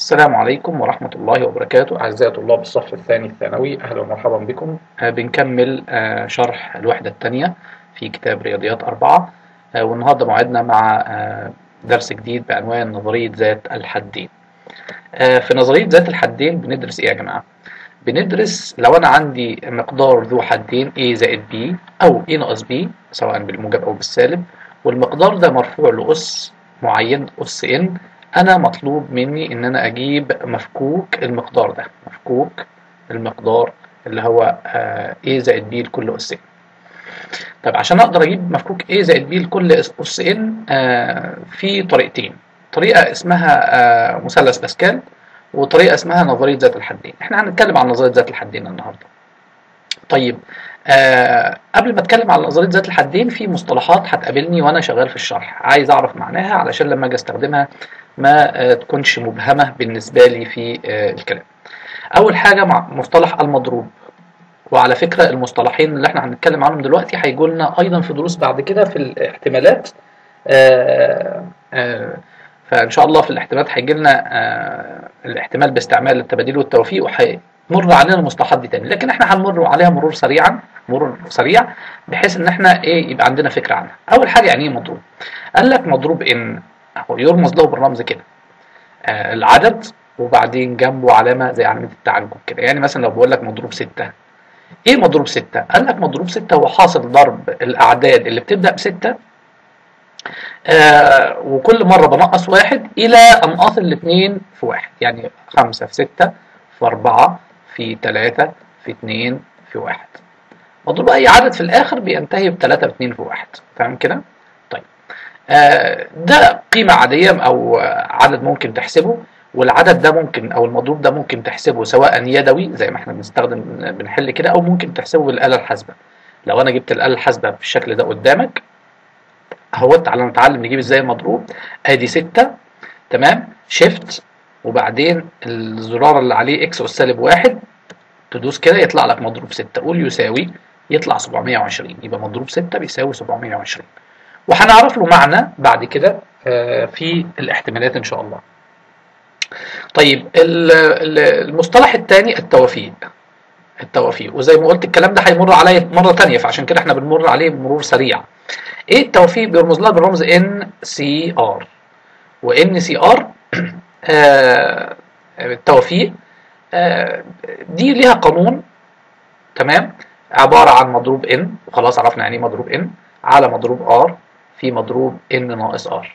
السلام عليكم ورحمة الله وبركاته أعزائي طلاب الصف الثاني الثانوي أهلا ومرحبا بكم آه، بنكمل آه، شرح الوحدة الثانية في كتاب رياضيات أربعة آه، والنهاردة موعدنا مع آه، درس جديد بعنوان نظرية ذات الحدين آه، في نظرية ذات الحدين بندرس إيه يا جماعة؟ بندرس لو أنا عندي مقدار ذو حدين A زائد B أو A ناقص B سواء بالموجب أو بالسالب والمقدار ده مرفوع لأس معين أس N انا مطلوب مني ان انا اجيب مفكوك المقدار ده مفكوك المقدار اللي هو آه، a زائد b لكل اس n طب عشان اقدر اجيب مفكوك a زائد b لكل اس n آه، في طريقتين طريقه اسمها آه، مثلث باسكال وطريقه اسمها نظريه ذات الحدين احنا هنتكلم عن نظريه ذات الحدين النهارده طيب آه قبل ما اتكلم على نظريه ذات الحدين في مصطلحات هتقابلني وانا شغال في الشرح عايز اعرف معناها علشان لما اجي استخدمها ما آه، تكونش مبهمة بالنسبة لي في آه، الكلام أول حاجة مع مصطلح المضروب وعلى فكرة المصطلحين اللي احنا هنتكلم عنهم دلوقتي هيجوا لنا أيضا في دروس بعد كده في الاحتمالات آه، آه، فإن شاء الله في الاحتمالات هيجي لنا آه، الاحتمال باستعمال التباديل والتوفيق وهيمر علينا المصطلحات دي تاني لكن احنا هنمر عليها مرور سريعا مرور سريع بحيث ان احنا ايه يبقى عندنا فكرة عنها أول حاجة يعني ايه مضروب قال لك مضروب ان هو يرمز له بالرمز كده آه العدد وبعدين جنبه علامة زي علامة التعجب كده يعني مثلا لو بقول لك مضروب ستة ايه مضروب ستة؟ قال لك مضروب ستة هو حاصل ضرب الأعداد اللي بتبدأ بستة آه وكل مرة بنقص واحد إلى أن أصل الاثنين في واحد يعني خمسة في ستة في أربعة في ثلاثة في اثنين في واحد مضروب أي عدد في الآخر بينتهي بثلاثة في اثنين في واحد تمام كده؟ طيب آه، ده قيمة عادية أو آه، عدد ممكن تحسبه والعدد ده ممكن أو المضروب ده ممكن تحسبه سواء يدوي زي ما احنا بنستخدم بنحل كده أو ممكن تحسبه بالآلة الحاسبة لو أنا جبت الآلة الحاسبة بالشكل ده قدامك أهو تعالى نتعلم نجيب إزاي المضروب أدي ستة تمام شيفت وبعدين الزرار اللي عليه إكس أس سالب واحد تدوس كده يطلع لك مضروب ستة قول يساوي يطلع 720 يبقى مضروب ستة بيساوي 720 وهنعرف له معنى بعد كده آه، في الاحتمالات ان شاء الله طيب ال- ال- المصطلح الثاني التوافيق التوافيق وزي ما قلت الكلام ده هيمر عليا مره تانية فعشان كده احنا بنمر عليه مرور سريع ايه التوافيق بيرمز لها بالرمز ان سي ار وان سي ار التوافيق آه، دي ليها قانون تمام عباره عن مضروب ان وخلاص عرفنا يعني ايه مضروب ان على مضروب ار في مضروب ان ناقص ار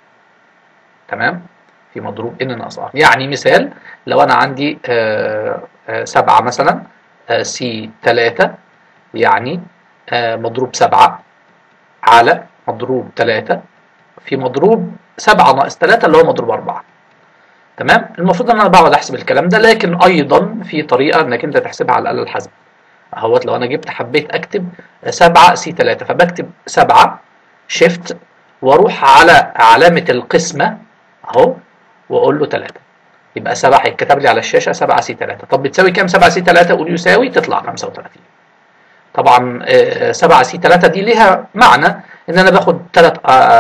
تمام في مضروب ان ناقص ار يعني مثال لو انا عندي آه، آه، سبعة مثلا سي تلاتة يعني آه، مضروب سبعة على مضروب تلاتة في مضروب سبعة ناقص تلاتة اللي هو مضروب أربعة تمام المفروض ان انا بقعد احسب الكلام ده لكن ايضا في طريقه انك انت تحسبها على الاله الحاسبه اهوت لو انا جبت حبيت اكتب 7 سي 3 فبكتب 7 شيفت واروح على علامه القسمه اهو واقول له 3 يبقى 7 هيتكتب لي على الشاشه 7 سي 3 طب بتساوي كام 7 سي 3 قول يساوي تطلع 35 طبعا 7 سي 3 دي ليها معنى ان انا باخد ثلاث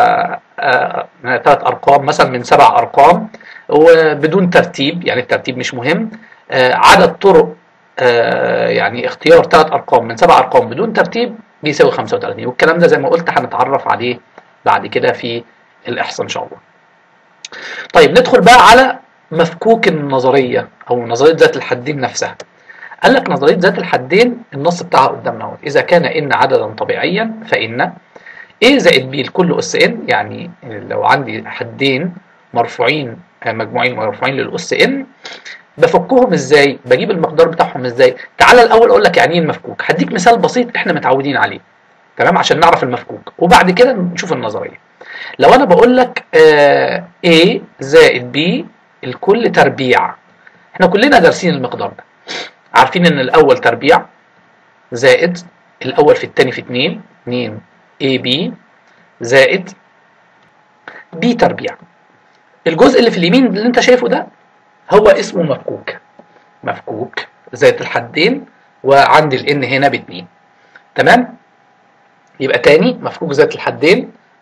ثلاث ارقام مثلا من سبع ارقام وبدون ترتيب يعني الترتيب مش مهم آه، عدد طرق آه، يعني اختيار ثلاث ارقام من سبع ارقام بدون ترتيب بيساوي 35 والكلام ده زي ما قلت هنتعرف عليه بعد كده في الاحصاء ان شاء الله. طيب ندخل بقى على مفكوك النظريه او نظريه ذات الحدين نفسها. قال لك نظريه ذات الحدين النص بتاعها قدامنا اهو اذا كان ان عددا طبيعيا فان a زائد b لكل اس n يعني لو عندي حدين مرفوعين آه، مجموعين مرفوعين للاس n بفكهم ازاي بجيب المقدار بتاعهم ازاي تعال الاول اقول لك يعني ايه المفكوك هديك مثال بسيط احنا متعودين عليه تمام عشان نعرف المفكوك وبعد كده نشوف النظريه لو انا بقول لك آه A زائد B الكل تربيع احنا كلنا دارسين المقدار ده عارفين ان الاول تربيع زائد الاول في الثاني في 2 2 AB زائد B تربيع الجزء اللي في اليمين اللي انت شايفه ده هو اسمه مفكوك مفكوك ذات الحدين وعندي الان هنا باتنين تمام يبقى تاني مفكوك ذات الحدين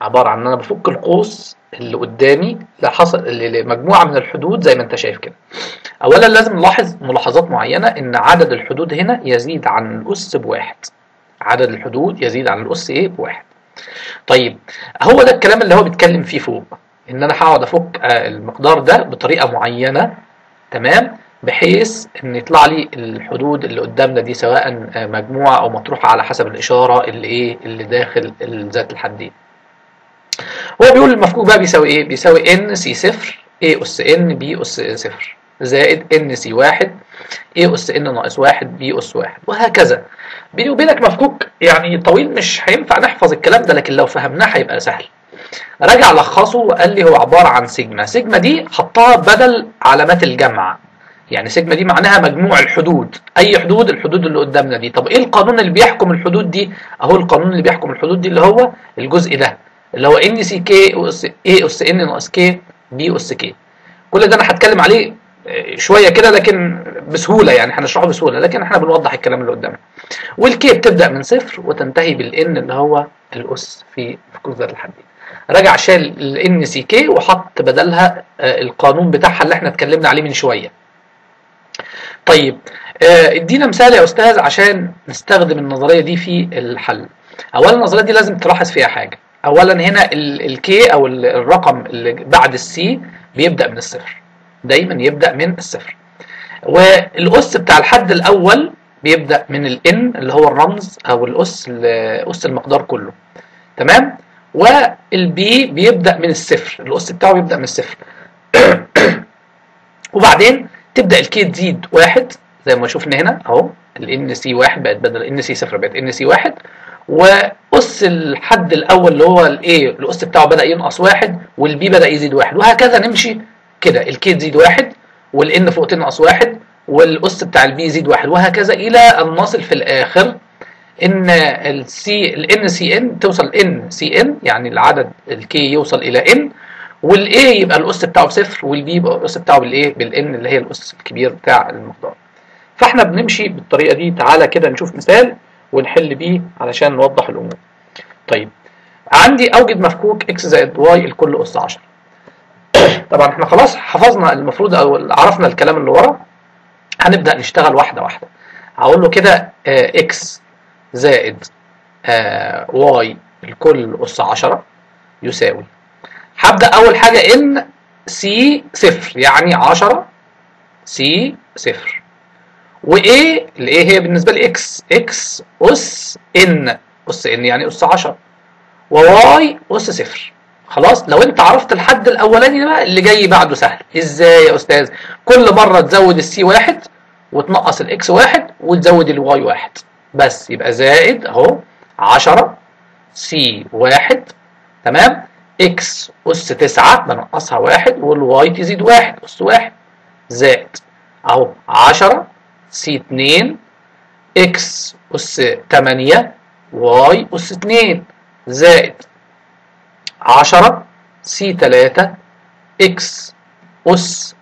عباره عن ان انا بفك القوس اللي قدامي لحصل لمجموعه من الحدود زي ما انت شايف كده اولا لازم نلاحظ ملاحظات معينه ان عدد الحدود هنا يزيد عن الاس بواحد عدد الحدود يزيد عن الاس ايه بواحد طيب هو ده الكلام اللي هو بيتكلم فيه فوق ان انا هقعد افك آه، المقدار ده بطريقه معينه تمام بحيث ان يطلع لي الحدود اللي قدامنا دي سواء آه، مجموعه او مطروحه على حسب الاشاره اللي ايه اللي داخل ذات الحدين هو بيقول المفكوك بقى بيساوي ايه بيساوي ان سي صفر اي اس ان بي اس صفر زائد ان سي واحد اي اس ان ناقص واحد بي اس واحد وهكذا بيني وبينك مفكوك يعني طويل مش هينفع نحفظ الكلام ده لكن لو فهمناه هيبقى سهل رجع لخصه وقال لي هو عبارة عن سيجما سيجما دي حطها بدل علامات الجمع يعني سيجما دي معناها مجموع الحدود اي حدود الحدود اللي قدامنا دي طب ايه القانون اللي بيحكم الحدود دي اهو القانون اللي بيحكم الحدود دي اللي هو الجزء ده اللي هو ان سي كي اس اي اس ان ناقص كي بي اس كي كل ده انا هتكلم عليه آه، شويه كده لكن بسهوله يعني هنشرحه بسهوله لكن احنا بنوضح الكلام اللي قدامنا والكي بتبدا من صفر وتنتهي بالان اللي هو الاس في فكوك ذات الحدين رجع شال الان سي كي وحط بدلها آه، القانون بتاعها اللي احنا اتكلمنا عليه من شويه طيب آه، ادينا مثال يا استاذ عشان نستخدم النظريه دي في الحل اولا النظريه دي لازم تلاحظ فيها حاجه اولا هنا الكي او ال- الرقم اللي بعد السي بيبدا من الصفر دايما يبدا من الصفر والاس بتاع الحد الاول بيبدا من الان اللي هو الرمز او الاس ال- اس المقدار كله تمام والبي بيبدا من الصفر الاس بتاعه بيبدا من الصفر وبعدين تبدا الكي تزيد واحد زي ما شفنا هنا اهو الان سي واحد بقت بدل ان سي صفر بقت ان سي واحد واس الحد الاول اللي هو الايه الاس بتاعه بدا ينقص واحد والبي بدا يزيد واحد وهكذا نمشي كده الكي تزيد واحد والان فوق تنقص واحد والاس بتاع البي يزيد واحد وهكذا الى ان نصل في الاخر ان السي الان سي ان توصل ان سي ان يعني العدد الكي يوصل الى ان والاي يبقى الاس بتاعه بصفر والبي يبقى الاس بتاعه بالايه بالان اللي هي الاس الكبير بتاع المقدار فاحنا بنمشي بالطريقه دي تعالى كده نشوف مثال ونحل بيه علشان نوضح الامور طيب عندي اوجد مفكوك اكس زائد واي الكل اس 10 طبعا احنا خلاص حفظنا المفروض او عرفنا الكلام اللي ورا هنبدا نشتغل واحده واحده هقول له كده اكس زائد آه واي الكل اس 10 يساوي هبدا اول حاجه ان سي صفر يعني 10 سي صفر وايه الايه هي بالنسبه لي اكس اكس اس ان اس ان يعني اس 10 وواي اس صفر خلاص لو انت عرفت الحد الاولاني ده بقى اللي جاي بعده سهل ازاي يا استاذ كل مره تزود السي واحد وتنقص الاكس واحد وتزود الواي واحد بس يبقى زائد اهو 10 سي واحد تمام اكس اس 9 بنقصها واحد والواي تزيد واحد اس واحد زائد اهو 10 سي 2 اكس اس 8 واي اس 2 زائد 10 سي 3 اكس اس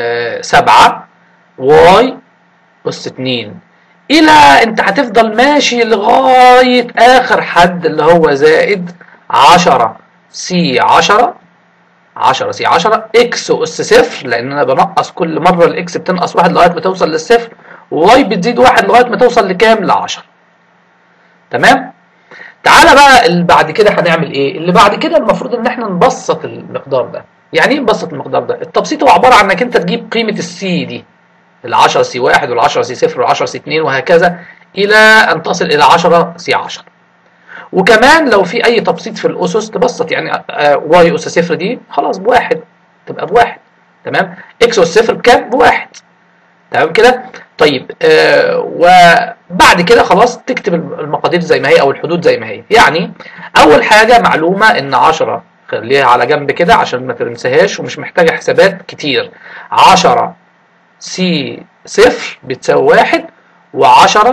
7 واي اس 2 الى انت هتفضل ماشي لغايه اخر حد اللي هو زائد 10 سي 10 10 سي 10 اكس اس صفر لان انا بنقص كل مره الاكس بتنقص واحد لغايه ما توصل للصفر وواي بتزيد واحد لغايه ما توصل لكام؟ ل 10 تمام؟ تعالى بقى اللي بعد كده هنعمل ايه؟ اللي بعد كده المفروض ان احنا نبسط المقدار ده. يعني ايه نبسط المقدار ده؟ التبسيط هو عباره عن انك انت تجيب قيمه السي دي ال 10 سي 1 وال 10 سي 0 وال 10 سي 2 وهكذا الى ان تصل الى 10 سي 10. وكمان لو في اي تبسيط في الاسس تبسط يعني آه واي اس صفر دي خلاص بواحد تبقى بواحد تمام اكس اس صفر بكام؟ بواحد تمام كده؟ طيب آه وبعد كده خلاص تكتب المقادير زي ما هي او الحدود زي ما هي يعني اول حاجه معلومه ان 10 خليها على جنب كده عشان ما تنساهاش ومش محتاجه حسابات كتير 10 سي صفر بتساوي واحد و10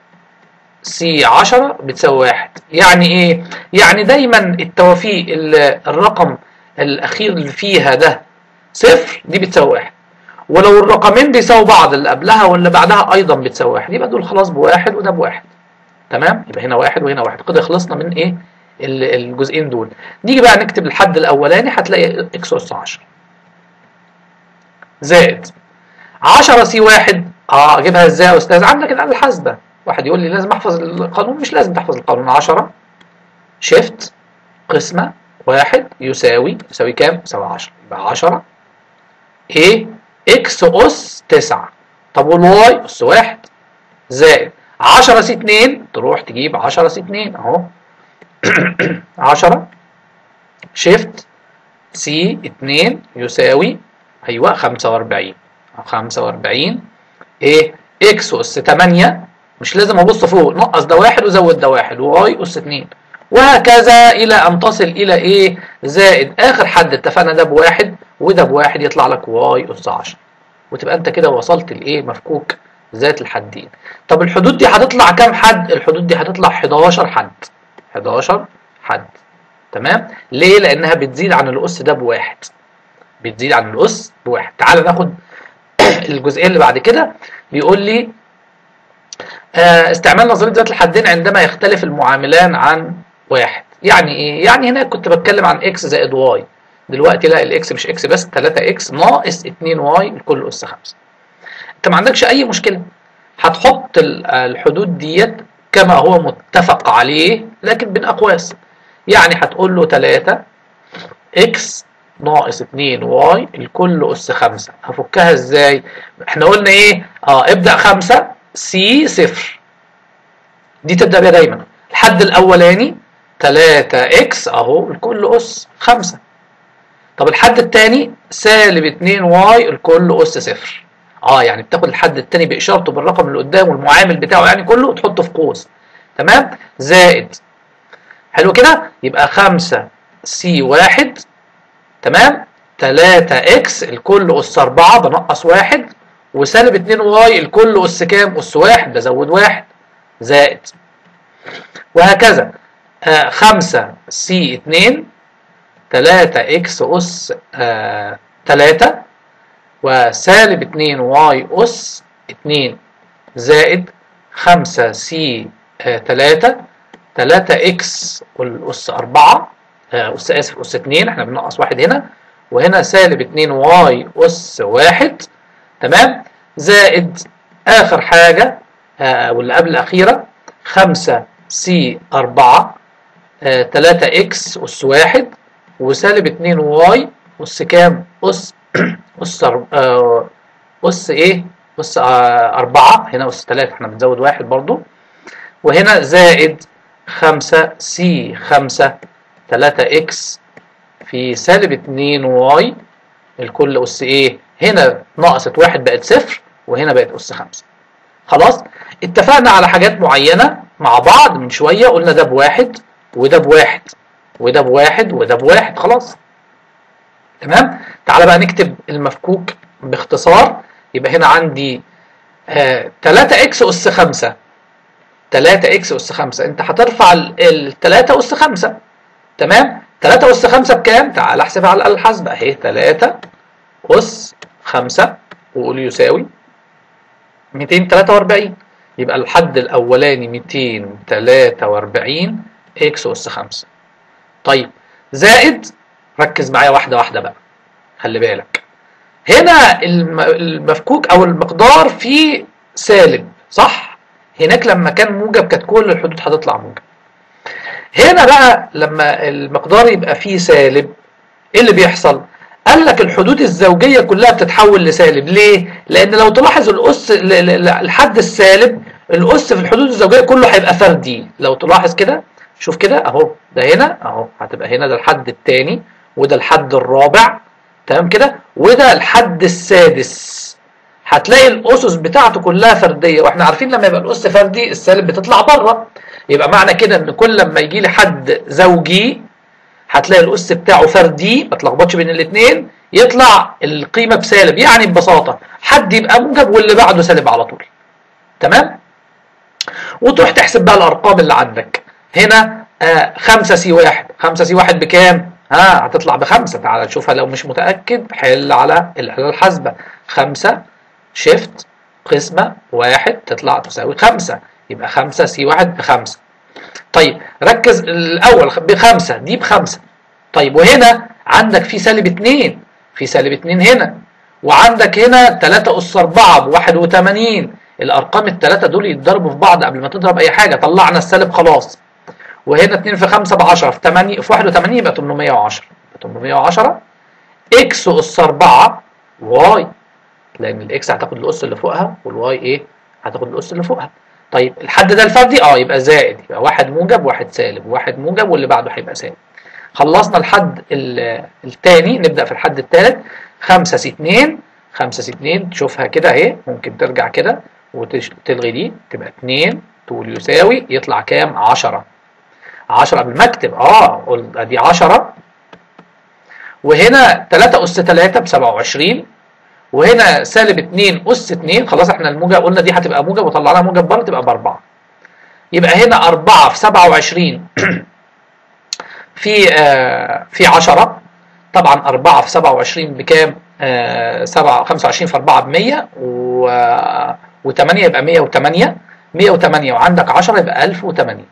سي 10 بتساوي واحد يعني ايه؟ يعني دايما التوافيق الرقم الاخير اللي فيها ده صفر دي بتساوي واحد ولو الرقمين بيساووا بعض اللي قبلها واللي بعدها ايضا بتساوي واحد يبقى دول خلاص بواحد وده بواحد تمام يبقى هنا واحد وهنا واحد كده خلصنا من ايه ال- الجزئين دول نيجي بقى نكتب الحد الاولاني هتلاقي اكس اس 10 زائد 10 سي واحد اه اجيبها ازاي يا استاذ عندك الاله الحاسبه واحد يقول لي لازم احفظ القانون مش لازم تحفظ القانون 10 شيفت قسمه واحد يساوي يساوي كام؟ يساوي 10 يبقى 10 ايه اكس اس 9 طب والواي اس 1 زائد 10 سي 2 تروح تجيب 10 سي 2 اهو 10 شيفت سي 2 يساوي ايوه 45 45 ايه اكس اس 8 مش لازم ابص فوق نقص ده واحد وزود ده واحد واي اس 2 وهكذا الى ان تصل الى ايه زائد اخر حد اتفقنا ده بواحد وده بواحد يطلع لك واي اس 10 وتبقى انت كده وصلت لايه مفكوك ذات الحدين طب الحدود دي هتطلع كام حد الحدود دي هتطلع 11 حد 11 حد تمام ليه لانها بتزيد عن الاس ده بواحد بتزيد عن الاس بواحد تعال ناخد الجزئيه اللي بعد كده بيقول لي آه، استعمال نظريه ذات الحدين عندما يختلف المعاملان عن واحد يعني ايه يعني هنا كنت بتكلم عن اكس زائد واي دلوقتي لا الاكس مش اكس بس 3 اكس ناقص 2 واي لكل اس 5 انت ما عندكش اي مشكله هتحط ال- الحدود ديت كما هو متفق عليه لكن بين اقواس يعني هتقول له 3 اكس ناقص 2 واي الكل اس 5 هفكها ازاي احنا قلنا ايه اه ابدا 5 سي صفر دي تبدا بيها دايما الحد الاولاني 3 اكس اهو الكل اس 5 طب الحد الثاني سالب 2 واي الكل اس صفر اه يعني بتاخد الحد الثاني باشارته بالرقم اللي قدامه والمعامل بتاعه يعني كله وتحطه في قوس تمام زائد حلو كده يبقى 5 سي واحد تمام 3 اكس الكل اس 4 بنقص واحد وسالب 2 واي الكل اس كام؟ اس واحد بزود واحد زائد وهكذا 5 سي 2 3 اكس اس 3 وسالب 2 واي اس 2 زائد 5 سي 3 3 اكس والاس 4 اس اسف اس 2 احنا بننقص واحد هنا وهنا سالب 2 واي اس 1 تمام زائد اخر حاجه آه، واللي قبل الاخيره 5 سي 4 3 اكس اس 1 وسالب 2 واي اس كام اس اس أر- آه، اس ايه اس 4 هنا اس 3 احنا بنزود واحد برضو وهنا زائد 5 سي 5 3 اكس في سالب 2 واي الكل اس ايه هنا نقصت واحد بقت صفر وهنا بقت اس 5 خلاص اتفقنا على حاجات معينة مع بعض من شوية قلنا ده بواحد وده بواحد وده بواحد وده بواحد خلاص تمام تعالى بقى نكتب المفكوك باختصار يبقى هنا عندي آه 3 اكس اس 5 3 اكس اس 5 انت هترفع ال 3 اس 5 تمام 3 اس 5 بكام تعال احسبها على الاله الحاسبه اهي 3 اس 5 وقول يساوي 243 يبقى الحد الاولاني 243 اكس اس 5 طيب زائد ركز معايا واحده واحده بقى خلي بالك هنا الم- المفكوك او المقدار فيه سالب صح هناك لما كان موجب كانت كل الحدود هتطلع موجب هنا بقى لما المقدار يبقى فيه سالب ايه اللي بيحصل قال لك الحدود الزوجيه كلها بتتحول لسالب ليه لان لو تلاحظ الاس ل- ل- ل- الحد السالب الاس في الحدود الزوجيه كله هيبقى فردي لو تلاحظ كده شوف كده اهو ده هنا اهو هتبقى هنا ده الحد الثاني وده الحد الرابع تمام كده وده الحد السادس هتلاقي الاسس بتاعته كلها فرديه واحنا عارفين لما يبقى الاس فردي السالب بتطلع بره يبقى معنى كده ان كل لما يجي لي حد زوجي هتلاقي الاس بتاعه فردي ما تلخبطش بين الاثنين يطلع القيمه بسالب يعني ببساطه حد يبقى موجب واللي بعده سالب على طول تمام وتروح تحسب بقى الارقام اللي عندك هنا 5 سي 1 5 سي 1 بكام ها هتطلع بخمسة تعال نشوفها لو مش متأكد حل على الآلة الحاسبة خمسة شيفت قسمة واحد تطلع تساوي خمسة يبقى خمسة سي واحد بخمسة طيب ركز الاول بخمسه دي بخمسه طيب وهنا عندك في سالب 2 في سالب 2 هنا وعندك هنا 3 اس 4 ب 81 الارقام الثلاثه دول يتضربوا في بعض قبل ما تضرب اي حاجه طلعنا السالب خلاص وهنا 2 في 5 ب 10 في 8 في 81 يبقى 810 810 اكس اس 4 واي لان الاكس هتاخد الاس اللي فوقها والواي ايه هتاخد الاس اللي فوقها طيب الحد ده الفردي اه يبقى زائد يبقى واحد موجب واحد سالب واحد موجب واللي بعده هيبقى سالب خلصنا الحد الثاني نبدا في الحد الثالث 5 س 2 5 س 2 تشوفها كده اهي ممكن ترجع كده وتلغي دي تبقى 2 تقول يساوي يطلع كام 10 10 قبل ما اكتب اه ادي 10 وهنا 3 اس 3 ب 27 وهنا سالب 2 اس 2 خلاص احنا الموجب قلنا دي هتبقى موجب وطلعناها موجب بره تبقى ب 4 يبقى هنا 4 في 27 في آه في 10 طبعا 4 في 27 بكام؟ آه 7 25 في 4 ب 100 و و8 يبقى 108 108 وعندك 10 يبقى 1008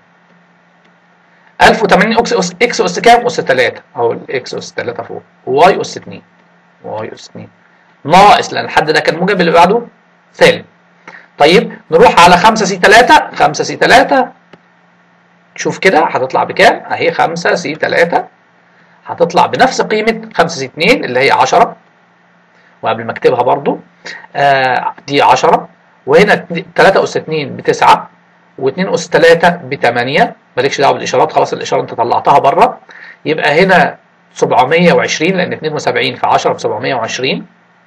1008 اكس اس اكس اس كام؟ اس 3 اهو الاكس اس 3 فوق واي اس 2 واي اس 2 ناقص لان الحد ده كان موجب اللي بعده سالب طيب نروح على 5 سي 3 5 سي 3 شوف كده هتطلع بكام اهي 5 سي 3 هتطلع بنفس قيمة 5 سي 2 اللي هي 10 وقبل ما اكتبها برضو آه دي 10 وهنا 3 اس 2 ب 9 و2 اس 3 ب 8 مالكش دعوه بالاشارات خلاص الاشاره انت طلعتها بره يبقى هنا 720 لان 72 في 10 ب 720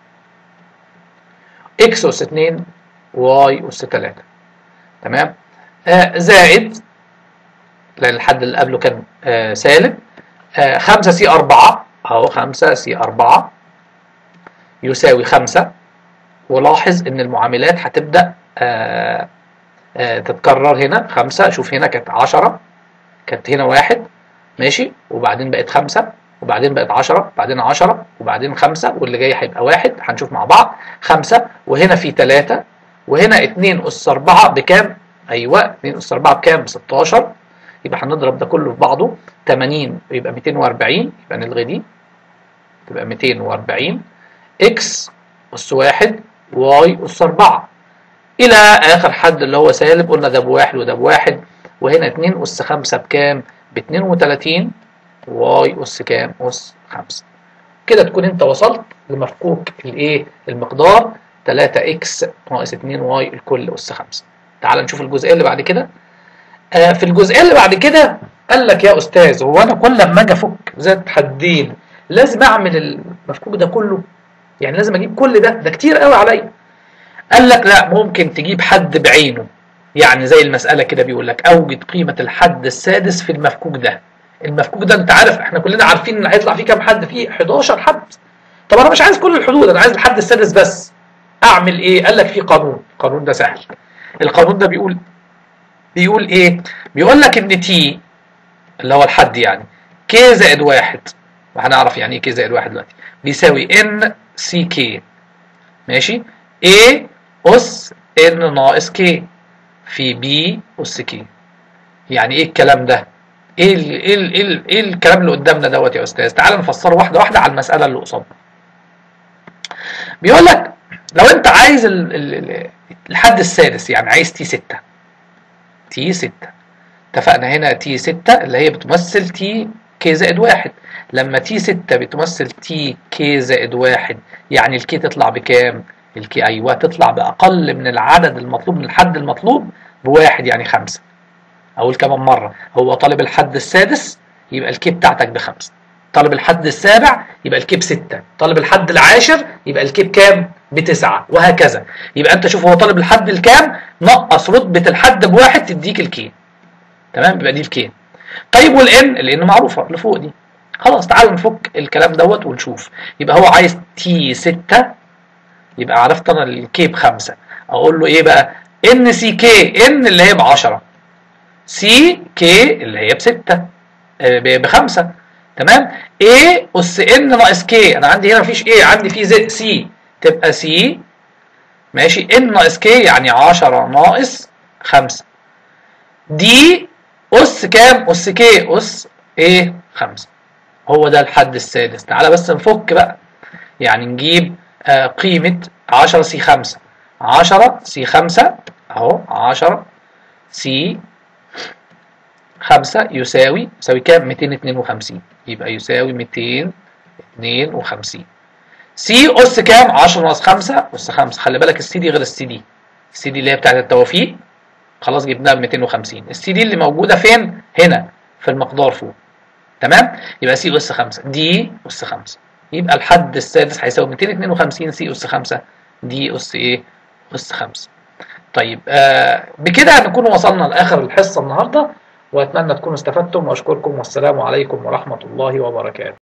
اكس اس 2 واي اس 3 تمام آه زائد لان الحد اللي قبله كان آه سالب آه 5 سي 4 اهو 5 سي 4 يساوي 5 ولاحظ ان المعاملات هتبدا آه آه تتكرر هنا 5 شوف هنا كانت 10 كانت هنا 1 ماشي وبعدين بقت 5 وبعدين بقت 10 بعدين 10 وبعدين 5 واللي جاي هيبقى 1 هنشوف مع بعض 5 وهنا في 3 وهنا 2 اس 4 بكام؟ ايوه 2 اس 4 بكام؟ 16 يبقى هنضرب ده كله في بعضه 80 يبقى 240 يبقى نلغي دي تبقى 240 اكس اس 1 واي اس 4 الى اخر حد اللي هو سالب قلنا ده بواحد وده بواحد وهنا 2 اس 5 بكام؟ ب 32 واي اس كام؟ اس 5 كده تكون انت وصلت لمفكوك الايه؟ المقدار 3 اكس ناقص 2 واي الكل اس 5 تعال نشوف الجزئيه اللي بعد كده آه في الجزئيه اللي بعد كده قال لك يا استاذ هو انا كل لما اجي افك ذات حدين لازم اعمل المفكوك ده كله يعني لازم اجيب كل ده ده كتير قوي عليا قال لك لا ممكن تجيب حد بعينه يعني زي المساله كده بيقول لك اوجد قيمه الحد السادس في المفكوك ده المفكوك ده انت عارف احنا كلنا عارفين ان هيطلع فيه كام حد فيه 11 حد طب انا مش عايز كل الحدود انا عايز الحد السادس بس اعمل ايه قال لك في قانون القانون ده سهل القانون ده بيقول بيقول ايه بيقول لك ان تي اللي هو الحد يعني كي زائد واحد وهنعرف يعني ايه كي زائد واحد دلوقتي بيساوي ان سي كي ماشي A أس N ناقص K في B أس K يعني إيه الكلام ده؟ إيه ال إيه ال إيه, ال إيه الكلام اللي قدامنا دوت يا أستاذ؟ تعال نفسره واحدة واحدة على المسألة اللي قصادنا. بيقول لك لو أنت عايز ال ال الحد السادس يعني عايز تي 6 تي 6 اتفقنا هنا تي 6 اللي هي بتمثل تي كي زائد واحد لما تي 6 بتمثل تي كي زائد واحد يعني الكي تطلع بكام؟ الكي ايوه تطلع باقل من العدد المطلوب من الحد المطلوب بواحد يعني خمسه. اقول كمان مره هو طالب الحد السادس يبقى الكي بتاعتك بخمسه. طالب الحد السابع يبقى الكي بسته، طالب الحد العاشر يبقى الكي بكام؟ بتسعه وهكذا. يبقى انت شوف هو طالب الحد الكام؟ نقص رتبه الحد بواحد تديك الكي. تمام؟ يبقى دي الكي. طيب والان؟ الان معروفه اللي فوق دي. خلاص تعالوا نفك الكلام دوت ونشوف. يبقى هو عايز تي 6 يبقى عرفت انا الكي بخمسه اقول له ايه بقى ان سي كي ان اللي هي ب 10 سي كي اللي هي بسته بخمسه تمام ايه اس ان ناقص كي انا عندي هنا مفيش ايه عندي في زي سي تبقى سي ماشي ان ناقص كي يعني 10 ناقص 5 دي أس كام؟ أس كي أس إيه؟ خمسة هو ده الحد السادس تعالى بس نفك بقى يعني نجيب آه قيمة 10 سي 5 10 سي 5 أهو 10 سي 5 يساوي يساوي كام؟ 252 يبقى يساوي 252 سي أس كام؟ 10 ناقص 5 أس 5 خلي بالك السي دي غير السي دي السي دي اللي هي بتاعت التوافيق خلاص جبناها ب 250 السي دي اللي موجودة فين؟ هنا في المقدار فوق تمام؟ يبقى سي أس 5 دي أس 5 يبقى الحد السادس هيساوي 252 سي أس 5 دي أس إيه؟ أس 5 طيب آه بكده نكون وصلنا لآخر الحصة النهاردة وأتمنى تكونوا استفدتم وأشكركم والسلام عليكم ورحمة الله وبركاته